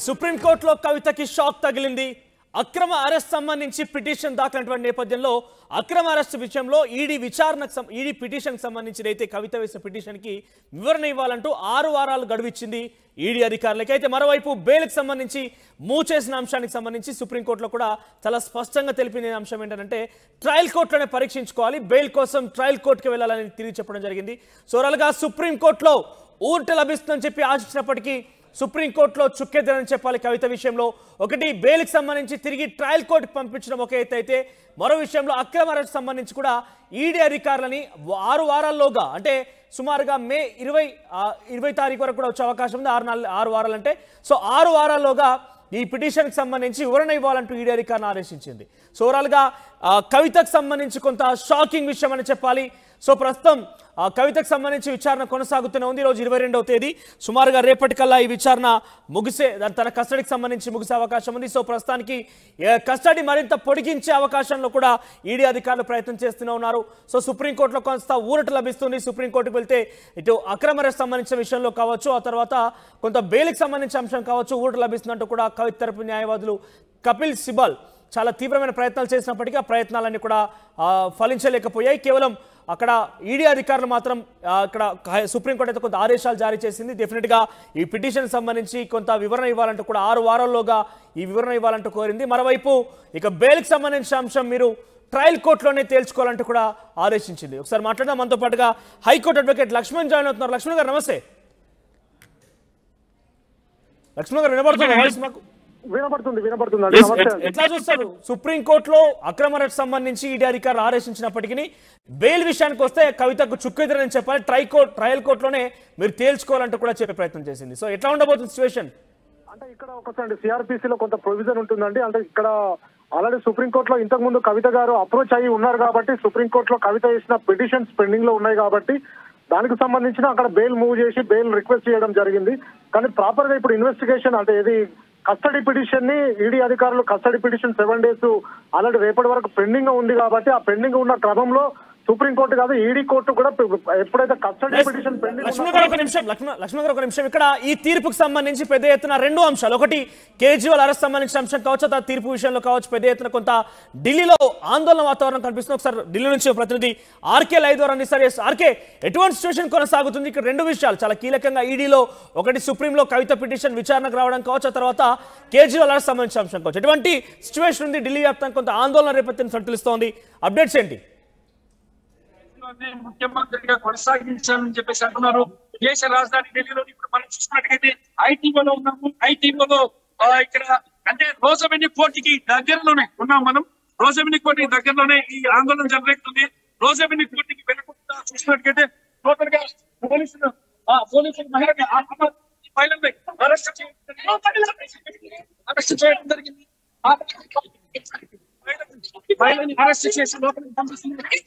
సుప్రీంకోర్టులో కవితకి షాక్ తగిలింది అక్రమ అరెస్ట్ సంబంధించి పిటిషన్ దాఖలైనటువంటి నేపథ్యంలో అక్రమ అరెస్ట్ విషయంలో ఈడీ విచారణకు సం- ఈడీ పిటిషన్కి సంబంధించి అయితే కవిత వేసిన పిటిషన్కి వివరణ ఇవ్వాలంటూ ఆరు వారాలు గడువిచ్చింది ఈడీ అధికారులకి అయితే మరోవైపు బెయిల్కి సంబంధించి మూవ్ చేసిన అంశానికి సంబంధించి సుప్రీంకోర్టులో కూడా చాలా స్పష్టంగా తెలిపిన అంశం ఏంటంటే ట్రయల్ కోర్టులోనే పరీక్షించుకోవాలి బెయిల్ కోసం ట్రయల్ కోర్టుకి వెళ్ళాలని తిరిగి చెప్పడం జరిగింది సో ఓవరాల్గా సుప్రీంకోర్టులో ఊరట లభిస్తుందని చెప్పి ఆశించినప్పటికీ సుప్రీంకోర్టులో చుక్కెద్దరని చెప్పాలి కవిత విషయంలో ఒకటి బెయిల్కి సంబంధించి తిరిగి ట్రయల్ కోర్టుకి పంపించడం ఒక ఎత్తు అయితే మరో విషయంలో అక్రమ అరెస్ట్ సంబంధించి కూడా ఈడీ అధికారులని ఆరు వారాల్లోగా అంటే సుమారుగా మే ఇరవై ఆ, ఇరవై తారీఖు వరకు కూడా వచ్చే అవకాశం ఉంది ఆరు నాలుగు ఆరు వారాలు అంటే సో ఆరు వారాల్లోగా ఈ పిటిషన్కి సంబంధించి వివరణ ఇవ్వాలంటూ ఈడీ అధికారిని ఆదేశించింది సో ఓవరాల్గా ఆ, కవితకు సంబంధించి కొంత షాకింగ్ విషయం అని చెప్పాలి సో ప్రస్తుతం ఆ కవితకు సంబంధించి విచారణ కొనసాగుతూనే ఉంది ఈరోజు ఇరవై రెండవ తేదీ సుమారుగా రేపటికల్లా ఈ విచారణ ముగిసే దాని తన కస్టడీకి సంబంధించి ముగిసే అవకాశం ఉంది సో ప్రస్తుతానికి ఏ, కస్టడీ మరింత పొడిగించే అవకాశంలో కూడా ఈడీ అధికారులు ప్రయత్నం చేస్తూనే ఉన్నారు సో సుప్రీంకోర్టులో కొంత ఊరట లభిస్తుంది సుప్రీంకోర్టుకు వెళ్తే ఇటు అక్రమ అరెస్ట్ సంబంధించిన విషయంలో కావచ్చు ఆ తర్వాత కొంత బెయిల్కి సంబంధించిన అంశం కావచ్చు ఊరట లభిస్తున్నట్టు కూడా కవిత తరపు న్యాయవాదులు కపిల్ సిబల్ చాలా తీవ్రమైన ప్రయత్నాలు చేసినప్పటికీ ఆ ప్రయత్నాలన్నీ కూడా ఆ, ఫలించలేకపోయాయి కేవలం అక్కడ ఈడీ అధికారులు మాత్రం ఆ, ఇక్కడ హై- సుప్రీంకోర్టు అయితే కొంత ఆదేశాలు జారీ చేసింది డెఫినెట్గా ఈ పిటిషన్ సంబంధించి కొంత వివరణ ఇవ్వాలంటూ కూడా ఆరు వారాల్లోగా ఈ వివరణ ఇవ్వాలంటూ కోరింది మరోవైపు ఇక బెయిల్కి సంబంధించిన అంశం మీరు ట్రయల్ కోర్టులోనే తేల్చుకోవాలంటూ కూడా ఆదేశించింది ఒకసారి మాట్లాడదాం మనతో పాటుగా హైకోర్టు అడ్వకేట్ లక్ష్మణ్ జాయిన్ అవుతున్నారు లక్ష్మణ్ గారు నమస్తే లక్ష్మణ్ గారు వినబడుతుంది వాయిస్ మాకు వినపడుతుంది వినపడుతుంది అండి Yes, నమస్తే ఎట్- అండి ఎట్లా చూస్తారు సుప్రీం కోర్టులో అక్రమ అరెస్ట్ సంబంధించి ఈడీ అధికారులు ఆదేశించినప్పటికీ బెయిల్ విషయానికి వస్తే కవితకు చుక్కెదురని చెప్పాలి ట్రై కోర్ట్ ట్రయల్ కోర్టులోనే మీరు తేల్చుకోవాలంటూ కూడా చెప్పే ప్రయత్నం చేసింది సో ఎట్లా ఉండబోతుంది సిచ్యువేషన్ అంటే ఇక్కడ ఒకసారి సిఆర్పిసి లో కొంత ప్రొవిజన్ ఉంటుందండి అంటే ఇక్కడ ఆల్రెడీ సుప్రీంకోర్టులో ఇంతకు ముందు కవిత గారు అప్రోచ్ అయ్యి ఉన్నారు కాబట్టి సుప్రీంకోర్టులో కవిత చేసిన పిటిషన్స్ పెండింగ్ లో ఉన్నాయి కాబట్టి దానికి సంబంధించిన అక్కడ బెయిల్ మూవ్ చేసి బెయిల్ రిక్వెస్ట్ చేయడం జరిగింది కానీ ప్రాపర్ గా ఇప్పుడు ఇన్వెస్టిగేషన్ అంటే ఇది కస్టడీ పిటిషన్ ని ఈడీ అధికారులు custody petition seven days already రేపటి వరకు పెండింగ్ ఉంది కాబట్టి ఆ పెండింగ్ ఉన్న క్రమంలో సుప్రీంకోర్టు కాదు ఈడీ కోర్టు కూడా ఎప్పుడైతే కస్టడీ పిటిషన్ పెండింగ్ లక్ష్మణ్ గారు ఒక నిమిషం లక్ష్మణ్ లక్ష్మణ్ గారు ఒక నిమిషం ఇక్కడ ఈ తీర్పుకు సంబంధించి పెద్ద ఎత్తున రెండు అంశాలు ఒకటి కేజ్రీవాల్ అరెస్ట్ సంబంధించిన అంశం కావచ్చు ఆ తీర్పు విషయంలో కావచ్చు పెద్ద ఎత్తున కొంత ఢిల్లీలో ఆందోళన వాతావరణం కనిపిస్తుంది ఒకసారి ఢిల్లీ నుంచి ప్రతినిధి ఆర్కే లైవ్ ద్వారా అందిస్తారు Yes, ఆర్కే ఎటువంటి సిచ్యువేషన్ కొనసాగుతుంది ఇక్కడ రెండు విషయాలు చాలా కీలకంగా ఈడీలో ఒకటి సుప్రీంలో కవిత పిటిషన్ విచారణకు రావడం కావచ్చు ఆ తర్వాత కేజ్రీవాల్ అరెస్ట్ సంబంధించిన అంశం కావచ్చు ఎటువంటి సిచ్యువేషన్ ఉంది ఢిల్లీ వ్యాప్తంగా కొంత ఆందోళన రేపొత్తిన తెలుస్తోంది అప్డేట్స్ ఏంటి దేశంలోనే ముఖ్యమంత్రిగా కొనసాగించాలని చెప్పేసి అంటున్నారు దేశ రాజధాని ఢిల్లీలో ఇప్పుడు మనం చూసినట్టుగైతే ఐటీఓలో ఉన్నాము ఐటీఓలో ఇక్కడ అంటే రోజవెన్ని కోర్టుకి దగ్గరలోనే ఉన్నాం మనం రోజవెన్ని కోర్టుకి దగ్గరలోనే ఈ ఆందోళన జరుగుతుంది రోజవెన్ని కోర్టుకి వెళ్ళకుండా చూసినట్టుగైతే టోటల్ గా పోలీసులు ఆ పోలీసులు మహిళని ఆ- ఆ- ఈ మహిళల్ని అరెస్ట్ చేయడం అరెస్ట్ చేయడం జరిగింది ఆ మహిళని అరెస్ట్ చేసి లోపలికి పంపిస్తున్నారు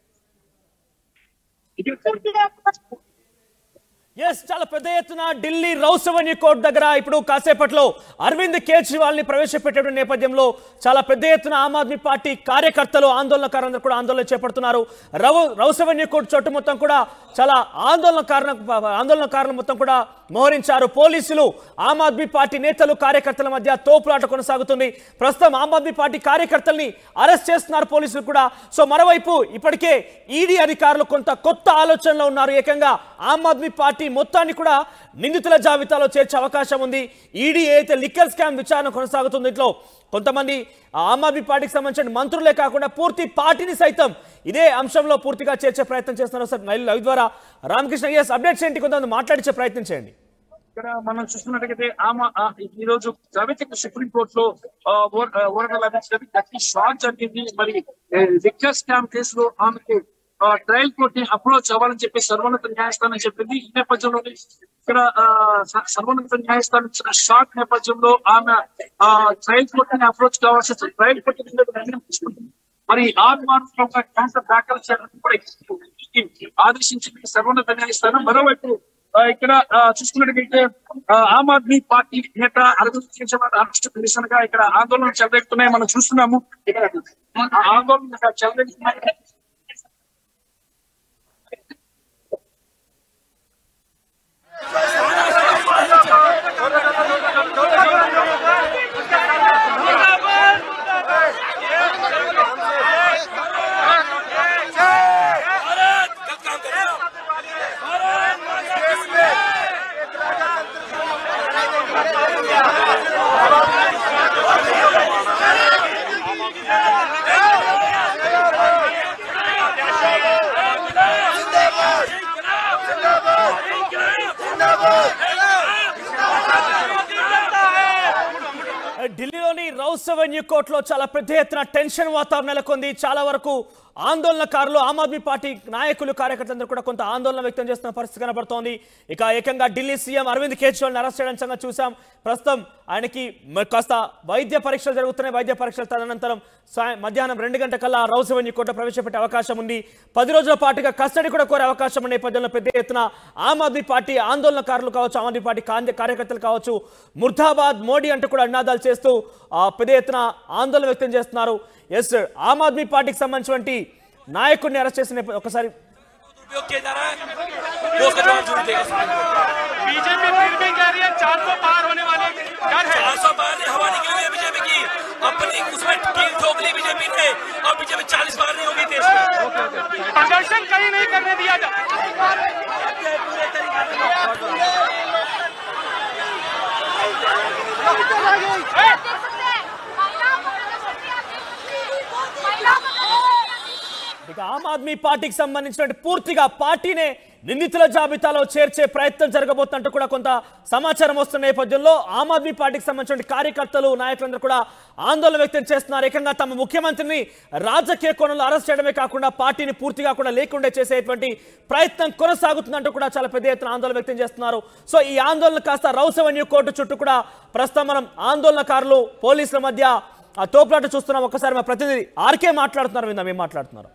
ఎస్ చాలా పెద్ద ఎత్తున ఢిల్లీ రౌస్ అవెన్యూ కోర్టు దగ్గర ఇప్పుడు కాసేపట్లో అరవింద్ కేజ్రీవాల్ ని ప్రవేశపెట్టే నేపథ్యంలో చాలా పెద్ద ఎత్తున ఆమ్ ఆద్మీ పార్టీ కార్యకర్తలు ఆందోళనకారులందరూ కూడా ఆందోళన చేపడుతున్నారు రౌ రౌస్ అవెన్యూ కోర్టు చుట్టూ మొత్తం కూడా చాలా ఆందోళన కారణ ఆందోళనకారులు మొత్తం కూడా మోహరించారు పోలీసులు ఆమ్ ఆద్మీ పార్టీ నేతలు కార్యకర్తల మధ్య తోపులాట కొనసాగుతుంది ప్రస్తుతం ఆమ్ ఆద్మీ పార్టీ కార్యకర్తల్ని అరెస్ట్ చేస్తున్నారు పోలీసులు కూడా సో మరోవైపు ఇప్పటికే ఈడీ అధికారులు కొంత కొత్త ఆలోచనలో ఉన్నారు ఏకంగా ఆమ్ ఆద్మీ పార్టీ మొత్తాన్ని కూడా నిందితుల జాబితాలో చేర్చే అవకాశం ఉంది ఈడీ ఏదైతే లిక్కర్ స్కామ్ విచారణ కొనసాగుతుంది ఇంట్లో కొంతమంది ఆమ్ ఆద్మీ పార్టీకి సంబంధించిన మంత్రులే కాకుండా పూర్తి పార్టీని సైతం ఇదే అంశంలో పూర్తిగా చేర్చే ప్రయత్నం చేస్తున్నారు సార్ లైవ్ లైవ్ ద్వారా రామకృష్ణ ఎస్ అప్డేట్స్ ఏంటి కొంతమంది మాట్లాడించే ప్రయత్నం చేయండి ఇక్కడ మనం చూస్తున్నట్టుగైతే ఆమె ఆ, ఈ రోజు కవితకు సుప్రీం కోర్టులో ఊరట లభించినది గట్టి షాక్ జరిగింది మరి లిక్కర్ స్కామ్ కేసులో ఆమెకు ట్రయల్ కోర్ట్ ని అప్రోచ్ అవ్వాలని చెప్పి సర్వోన్నత న్యాయస్థానం చెప్పింది ఈ నేపథ్యంలో ఇక్కడ ఆ, స- సర్వోన్నత న్యాయస్థానం ఇచ్చిన షాక్ నేపథ్యంలో ఆమె ట్రయల్ కోర్ట్ ని అప్రోచ్ కావాల్సి వచ్చింది ట్రయల్ కోర్టు మీద నిర్ణయం తీసుకుంటుంది మరి ఆత్మానుభవం క్యాన్సర్ దాఖలు చేయాలని కూడా ఆదేశించింది సర్వోన్నత న్యాయస్థానం మరోవైపు ఆ, ఇక్కడ ఆ, చూసుకున్నట్టుగైతే ఆ, ఆమ్ ఆద్మీ పార్టీ నేత అరవింద్ కేజ్రీవాల్ అరెస్ట్ నిరసనగా ఇక్కడ ఆందోళన చెలరేగుతున్నాయి మనం చూస్తున్నాము ఇక్కడ ఆ ఆందోళన చెలరేగుతున్నాయి Thank you. ఢిల్లీలోని రౌస్ అవెన్యూ కోర్టులో చాలా పెద్ద ఎత్తున టెన్షన్ వాతావరణం నెలకొంది చాలా వరకు ఆందోళనకారులు ఆమ్ ఆద్మీ పార్టీ నాయకులు కార్యకర్తలందరూ కూడా కొంత ఆందోళన వ్యక్తం చేస్తున్న పరిస్థితి కనబడుతోంది ఇక ఏకంగా ఢిల్లీ సీఎం అరవింద్ కేజ్రీవాల్ అరెస్ట్ చేయడం సంగతి చూసాం ప్రస్తుతం ఆయనకి మ- కాస్త వైద్య పరీక్షలు జరుగుతున్నాయి వైద్య పరీక్షల తదనంతరం సాయం మధ్యాహ్నం రెండు గంటకల్లా రౌస్ అవెన్యూ కోర్టు ప్రవేశపెట్టే అవకాశం ఉంది పది రోజుల పాటుగా కస్టడీ కూడా కోరే అవకాశం ఉన్న నేపథ్యంలో పెద్ద ఎత్తున ఆమ్ ఆద్మీ పార్టీ ఆందోళనకారులు కావచ్చు ఆమ్ ఆద్మీ పార్టీ కాంగ్రెస్ కార్యకర్తలు కావచ్చు ముర్దాబాద్ మోడీ అంటూ కూడా నినాదాలు చేస్తూ ఆ, పెద్ద ఎత్తున ఆందోళన వ్యక్తం చేస్తున్నారు ఎస్ ఆమ్ ఆద్మీ పార్టీకి సంబంధించినటువంటి నాయకుడిని అరెస్ట్ చేసిన నేప- ఒకసారి उपयोग किया जा रहा है वो उसका जवाब जरूर देगा बीजेपी फिर भी कह रही है चार सौ पार होने वाले डर है चार सौ बार ने हवा निकली हुई है बीजेपी की अपनी उसमें कील ठोक ली बीजेपी ने और बीजेपी चालीस बार नहीं होगी देश में प्रदर्शन कहीं नहीं करने दिया जा ఇక ఆమ్ ఆద్మీ పార్టీకి సంబంధించినటువంటి పూర్తిగా పార్టీనే నిందితుల జాబితాలో చేర్చే ప్రయత్నం జరగబోతున్నట్టు కూడా కొంత సమాచారం వస్తున్న నేపథ్యంలో ఆమ్ ఆద్మీ పార్టీకి సంబంధించిన కార్యకర్తలు నాయకులందరూ కూడా ఆందోళన వ్యక్తం చేస్తున్నారు ఏకంగా తమ ముఖ్యమంత్రిని రాజకీయ కోణంలో అరెస్ట్ చేయడమే కాకుండా పార్టీని పూర్తిగా కూడా లేకుండా చేసేటువంటి ప్రయత్నం కొనసాగుతుందంటూ కూడా చాలా పెద్ద ఎత్తున ఆందోళన వ్యక్తం చేస్తున్నారు సో ఈ ఆందోళన కాస్త రౌస్ అవెన్యూ కోర్టు చుట్టూ కూడా ప్రస్తుతం మనం ఆందోళనకారులు పోలీసుల మధ్య ఆ తోపులాట చూస్తున్నాం ఒకసారి మా ప్రతినిధి ఆర్కే మాట్లాడుతున్నారు విందాం ఏం మాట్లాడుతున్నారు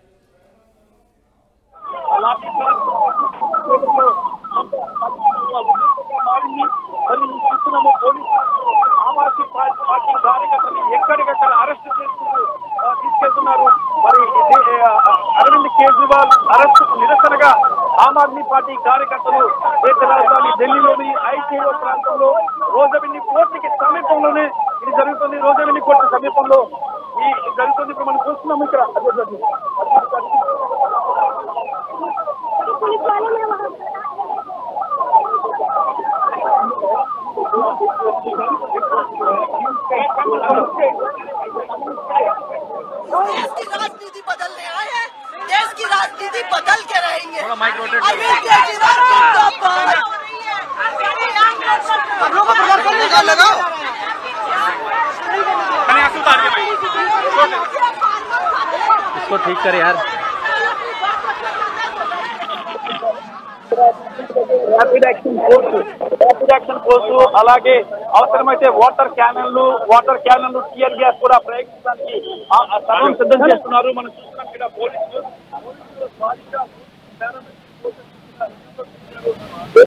ఆమ్ ఆద్మీ పార్టీ కార్యకర్తలు ఎక్కడికక్కడ అరెస్ట్ చేస్తూ ఆ, తీసుకెళ్తున్నారు మరి ఇది, ఆ, అరవింద్ కేజ్రీవాల్ అరెస్ట్ నిరసనగా ఆమ్ ఆద్మీ పార్టీ కార్యకర్తలు దేశ రాజధాని ఢిల్లీలోని ఐటీఓ ప్రాంతంలో రోజవిని కోర్టుకి సమీపంలోనే ఇది జరుగుతుంది రోజవిని కోర్టు సమీపంలో ఈ జరుగుతుంది ఇప్పుడు మనం చూస్తున్నాం ఇక్కడ అదే, అదే, అదే. देश की राजनीति बदलने आए हैं देश की राजनीति बदल के रहेंगे अरविंद केजरीवाल जिंदाबाद हम लोग को प्रदर्शन निकाल लगाओ इसको ठीक कर यार rapid action force rapid action force అలాగే అవసరమైతే వాటర్ క్యానన్లు వాటర్ క్యానన్లు టియర్ గ్యాస్ కూడా ప్రయోగించడానికి ఆ- ఆ సర్వం సిద్ధం చేస్తున్నారు మనం చూస్తున్నాం ఇక్కడ పోలీసులు